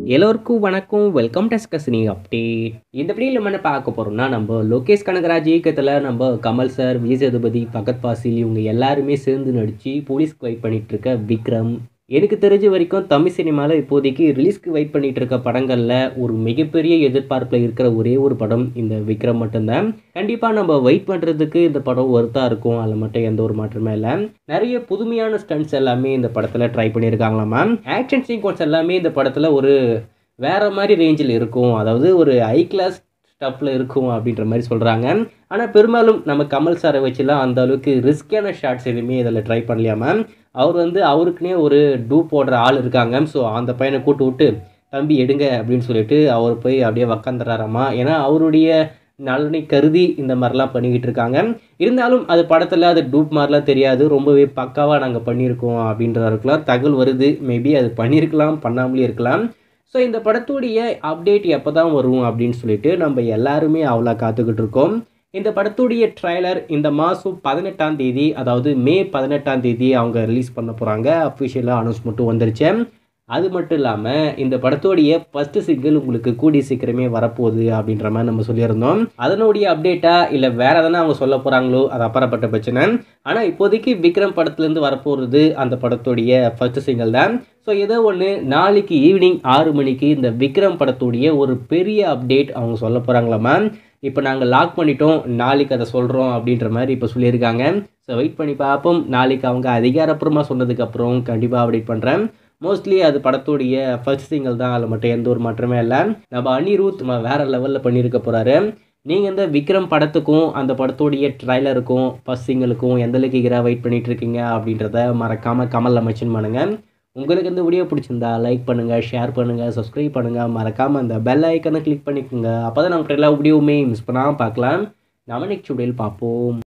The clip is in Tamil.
எல்லோருக்கும் வணக்கம் வெல்கம் டஸ்கஸ்னி அப்டேட் இந்த வீடியோவில் நம்ம என்ன பார்க்க போகிறோம்னா நம்ம லோகேஷ் கனகராஜ் இயக்கத்தில் நம்ம கமல் சார் விஜய் சேதுபதி பகத் பாசில் இவங்க எல்லாருமே சேர்ந்து நடித்து போலீஸ்க்கு வெயிட் பண்ணிட்டு இருக்க விக்ரம் எனக்கு தெரிஞ்ச வரைக்கும் தமிழ் சினிமாவில் இப்போதைக்கு ரிலீஸ்க்கு வெயிட் பண்ணிட்டு இருக்க படங்களில் ஒரு மிகப்பெரிய எதிர்பார்ப்பில் இருக்கிற ஒரே ஒரு படம் இந்த விக்ரம் மட்டும்தான் கண்டிப்பாக நம்ம வெயிட் பண்ணுறதுக்கு இந்த படம் ஒர்த்தாக இருக்கும் அதில் மட்டும் எந்த ஒரு மாற்றமே இல்லை நிறைய புதுமையான ஸ்டண்ட்ஸ் எல்லாமே இந்த படத்தில் ட்ரை பண்ணியிருக்காங்களாமா ஆக்ஷன் சீக்வன்ஸ் எல்லாமே இந்த படத்தில் ஒரு வேற மாதிரி ரேஞ்சில் இருக்கும் அதாவது ஒரு ஹை கிளாஸ் ஸ்டஃப்பில் இருக்கும் அப்படின்ற மாதிரி சொல்கிறாங்க ஆனால் பெரும்பாலும் நம்ம கமல் சாரை வச்சுலாம் அந்த அளவுக்கு ரிஸ்கியான ஷாட்ஸ் எதுவுமே இதில் ட்ரை பண்ணலையாம அவர் வந்து அவருக்குனே ஒரு டூ போடுற ஆள் இருக்காங்க ஸோ அந்த பையனை கூட்டு விட்டு தம்பி எடுங்க அப்படின்னு சொல்லிட்டு அவர் போய் அப்படியே உக்காந்துறாராமா ஏன்னா அவருடைய நலனை கருதி இந்த மாதிரிலாம் பண்ணிக்கிட்டு இருக்காங்க இருந்தாலும் அது படத்தில் அது டூப் மாதிரிலாம் தெரியாது ரொம்பவே பக்காவாக நாங்கள் பண்ணியிருக்கோம் அப்படின்றதுக்கெலாம் தகவல் வருது மேபி அது பண்ணியிருக்கலாம் பண்ணாமலே இருக்கலாம் ஸோ இந்த படத்துடைய அப்டேட் எப்போ தான் வரும் அப்படின்னு சொல்லிட்டு நம்ம எல்லாருமே அவ்வளோ காத்துக்கிட்டு இருக்கோம் இந்த படத்துடைய ட்ரைலர் இந்த மாதம் பதினெட்டாம் தேதி அதாவது மே பதினெட்டாம் தேதி அவங்க ரிலீஸ் பண்ண போகிறாங்க அஃபிஷியலாக அனௌன்ஸ்மெண்ட்டும் வந்துருச்சு அது மட்டும் இல்லாமல் இந்த படத்தோடைய ஃபஸ்ட்டு சிங்கிள் உங்களுக்கு கூடிய சீக்கிரமே வரப்போகுது அப்படின்ற மாதிரி நம்ம சொல்லியிருந்தோம் அதனுடைய அப்டேட்டா இல்லை வேற எதனா அவங்க சொல்ல போகிறாங்களோ அது அப்புறப்பட்ட பிரச்சனை ஆனால் இப்போதைக்கு விக்ரம் படத்துலேருந்து வரப்போகிறது அந்த படத்துடைய ஃபஸ்ட்டு சிங்கிள் தான் ஸோ ஏதோ ஒன்று நாளைக்கு ஈவினிங் ஆறு மணிக்கு இந்த விக்ரம் படத்துடைய ஒரு பெரிய அப்டேட் அவங்க சொல்ல போகிறாங்களாமா இப்போ நாங்கள் லாக் பண்ணிட்டோம் நாளைக்கு அதை சொல்கிறோம் அப்படின்ற மாதிரி இப்போ சொல்லியிருக்காங்க ஸோ வெயிட் பண்ணி பார்ப்போம் நாளைக்கு அவங்க அதிகாரப்பூர்வமாக சொன்னதுக்கப்புறம் கண்டிப்பாக அப்டேட் பண்ணுறேன் மோஸ்ட்லி அது படத்துடைய ஃபர்ஸ்ட் சிங்கிள் தான் அதில் மட்டும் எந்த ஒரு மாற்றமே இல்லை நம்ம அனிருத் வேறு லெவலில் பண்ணியிருக்க போகிறாரு நீங்கள் இந்த விக்ரம் படத்துக்கும் அந்த படத்துடைய ட்ரைலருக்கும் ஃபர்ஸ்ட் சிங்கிளுக்கும் எந்த அளவுக்கு ஈகராக வெயிட் பண்ணிட்டு இருக்கீங்க அப்படின்றத மறக்காமல் கமலில் மென்ஷன் பண்ணுங்கள் உங்களுக்கு இந்த வீடியோ பிடிச்சிருந்தா லைக் பண்ணுங்கள் ஷேர் பண்ணுங்கள் சப்ஸ்கிரைப் பண்ணுங்கள் மறக்காமல் அந்த பெல் ஐக்கனை கிளிக் பண்ணிக்கோங்க அப்போ தான் நம்ம எல்லா வீடியோவுமே மிஸ் பண்ணாமல் பார்க்கலாம் நம்ம நெக்ஸ்ட் வீடியோவில் பார்ப்போம்